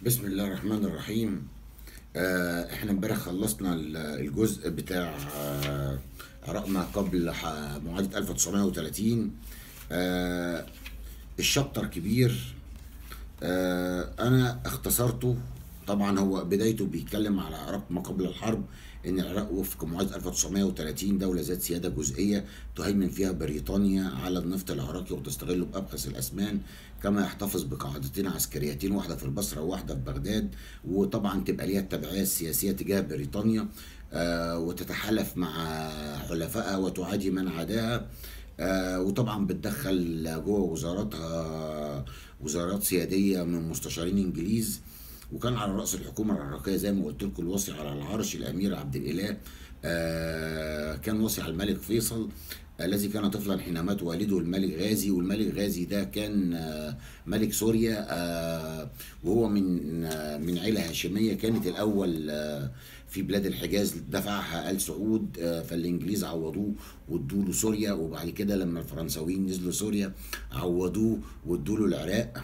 بسم الله الرحمن الرحيم آه، احنا امبارح خلصنا ال- الجزء بتاع آه، عراق ما قبل ح- معاهدة 1930 آه، الشابتر كبير آه، انا اختصرته طبعا هو بدايته بيتكلم على العراق ما قبل الحرب ان العراق وفق معاهده 1930 دوله ذات سياده جزئيه تهيمن فيها بريطانيا على النفط العراقي وتستغله بابخس الاسمان كما يحتفظ بقاعدتين عسكريتين واحده في البصره وواحده في بغداد وطبعا تبقى ليها التبعيه السياسيه تجاه بريطانيا آه، وتتحالف مع حلفائها وتعادي من عداها آه، وطبعا بتدخل جوه وزاراتها وزارات سياديه من مستشارين انجليز وكان على راس الحكومه العراقيه زي ما قلت لكم الوصي على العرش الامير عبد الاله آه، كان وصي على الملك فيصل الذي كان طفلا حين مات والده الملك غازي والملك غازي ده كان آه، ملك سوريا آه، وهو من آه، من عيله هاشميه كانت الاول آه، في بلاد الحجاز دفعها ال سعود آه، فالانجليز عوضوه وادوا له سوريا وبعد كده لما الفرنساويين نزلوا سوريا عوضوه وادوا له العراق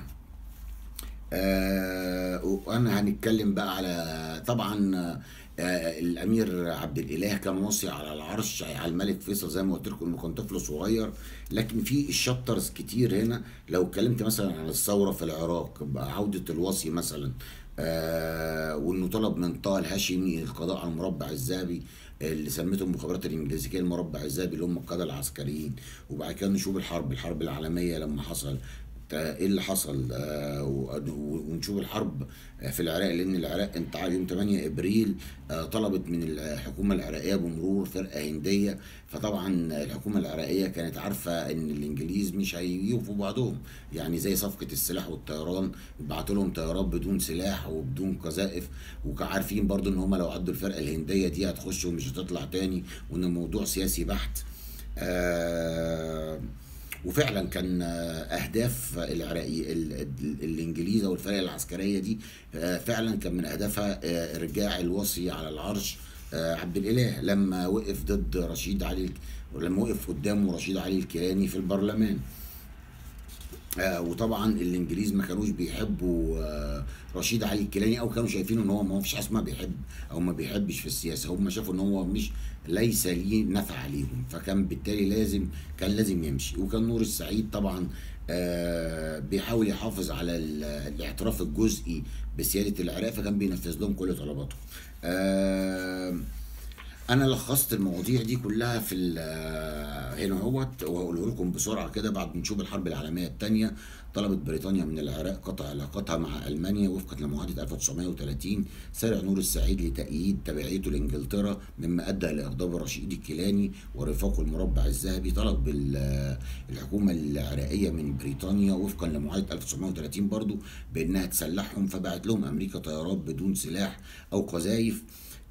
آه وانا هنتكلم بقى على طبعا آه الامير عبد الاله كان وصي على العرش على الملك فيصل زي ما قلت لكم انه كان طفل صغير لكن في الشابترز كتير هنا لو اتكلمت مثلا عن الثوره في العراق بقى عوده الوصي مثلا آه وانه طلب من طه الهاشمي القضاء على المربع الذهبي اللي سمته المخابرات الانجليزيه المربع الذهبي اللي هم القاده العسكريين وبعد كده نشوف الحرب الحرب العالميه لما حصل ايه اللي حصل آه، و- ونشوف الحرب في العراق لان العراق انت عارف يوم 8 ابريل آه، طلبت من الحكومه العراقيه بمرور فرقه هنديه فطبعا الحكومه العراقيه كانت عارفه ان الانجليز مش هيوفوا بعضهم يعني زي صفقه السلاح والطيران بعتوا لهم طيارات بدون سلاح وبدون قذائف وعارفين برضو ان هم لو عدوا الفرقه الهنديه دي هتخش ومش هتطلع تاني وان الموضوع سياسي بحت آه وفعلا كان آه، اهداف العراقي ال- ال- الانجليز او الفرق العسكريه دي آه، فعلا كان من اهدافها آه، ارجاع الوصي على العرش آه، عبد الاله لما وقف ضد رشيد علي الك- ولما وقف قدامه رشيد علي الكيلاني في البرلمان آه وطبعا الانجليز ما كانوش بيحبوا آه رشيد علي الكيلاني او كانوا شايفين ان هو ما فيش حاجه اسمها بيحب او ما بيحبش في السياسه هم شافوا ان هو مش ليس ليه نفع عليهم فكان بالتالي لازم كان لازم يمشي وكان نور السعيد طبعا آه بيحاول يحافظ على ال- الاعتراف الجزئي بسياده العراق فكان بينفذ لهم كل طلباتهم آه انا لخصت المواضيع دي كلها في ال- هنا اهوت وهقوله لكم بسرعه كده بعد ما نشوف الحرب العالميه الثانيه طلبت بريطانيا من العراق قطع علاقاتها مع المانيا وفقا لمعاهده 1930 سارع نور السعيد لتأييد تبعيته لانجلترا مما ادى لاغضاب رشيد الكيلاني ورفاقه المربع الذهبي طلب ال- الحكومه العراقيه من بريطانيا وفقا لمعاهده 1930 برضو بانها تسلحهم فبعت لهم امريكا طيارات بدون سلاح او قذايف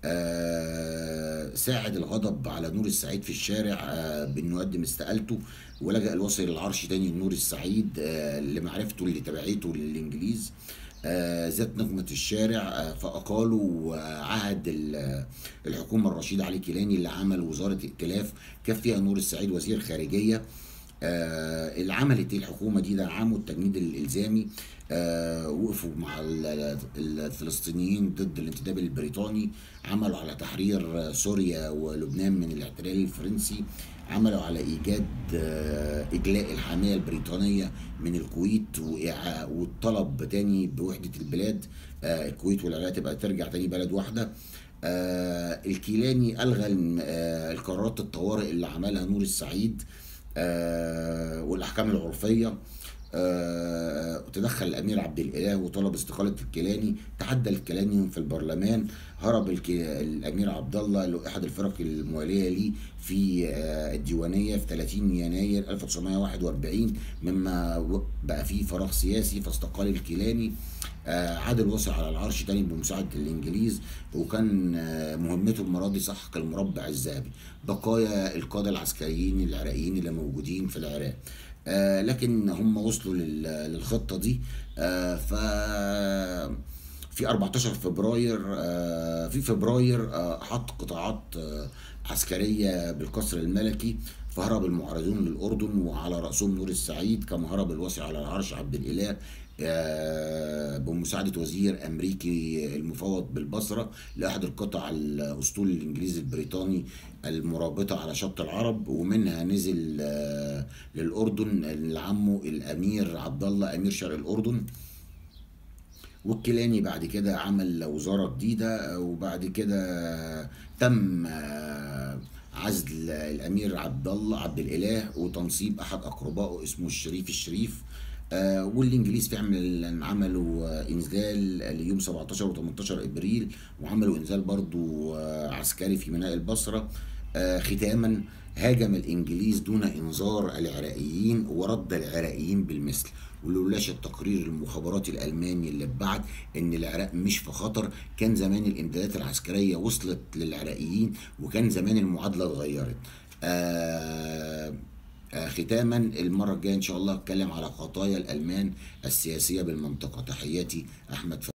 آه، ساعد الغضب على نور السعيد في الشارع آه، بانه يقدم استقالته ولجأ الوصي للعرش تاني لنور السعيد آه، لمعرفته اللي تبعته للانجليز آه، ذات نقمة الشارع آه، فأقالوا وعهد ال- الحكومة الرشيد علي كيلاني اللي عمل وزارة ائتلاف كان فيها نور السعيد وزير خارجية آه، اللي عملت الحكومة دي دعموا التجنيد الإلزامي آه، وقفوا مع ال- ال- الفلسطينيين ضد الانتداب البريطاني عملوا على تحرير آه، سوريا ولبنان من الاحتلال الفرنسي عملوا على إيجاد آه، إجلاء الحامية البريطانية من الكويت وإعا- والطلب تاني بوحدة البلاد آه، الكويت والعراق تبقى ترجع تاني بلد واحدة آه، الكيلاني ألغى الم- آه، القرارات الطوارئ اللي عملها نور السعيد آه، والاحكام العرفيه آه، وتدخل الامير عبد الاله وطلب استقاله الكيلاني تحدى الكيلاني في البرلمان هرب الكي- الامير عبد الله اللي هو احد الفرق المواليه ليه في آه، الديوانيه في 30 يناير 1941 مما و- بقى فيه فراغ سياسي فاستقال الكيلاني آه، عاد الوصي على العرش تاني بمساعدة الإنجليز وكان آه، مهمته المرة دي سحق المربع الذهبي بقايا القادة العسكريين العراقيين اللي موجودين في العراق آه، لكن هم وصلوا لل- للخطة دي آه، ف في 14 فبراير آه، في فبراير آه، حط قطاعات آه، عسكرية بالقصر الملكي فهرب المعارضون للأردن وعلى رأسهم نور السعيد كما هرب الوصي على العرش عبد الإله آه، بم- بمساعدة وزير أمريكي المفوض بالبصرة لأحد القطع الأسطول الإنجليزي البريطاني المرابطة على شط العرب ومنها نزل آه، للأردن لعمه الأمير عبد الله أمير شرق الأردن والكيلاني بعد كده عمل وزارة جديدة وبعد كده تم آه، عزل الأمير عبد الله عبد الإله وتنصيب أحد أقربائه اسمه الشريف الشريف آه، والإنجليز فعلا عملوا آه، إنزال ليوم 17 و 18 إبريل وعملوا إنزال برضو آه، عسكري في ميناء البصرة آه، ختاما هاجم الإنجليز دون إنذار العراقيين ورد العراقيين بالمثل ولولاش التقرير المخابراتي الألماني اللي اتبعت إن العراق مش في خطر كان زمان الإمدادات العسكرية وصلت للعراقيين وكان زمان المعادلة اتغيرت آه آه ختاما المرة الجاية إن شاء الله أتكلم على خطايا الألمان السياسية بالمنطقة تحياتي أحمد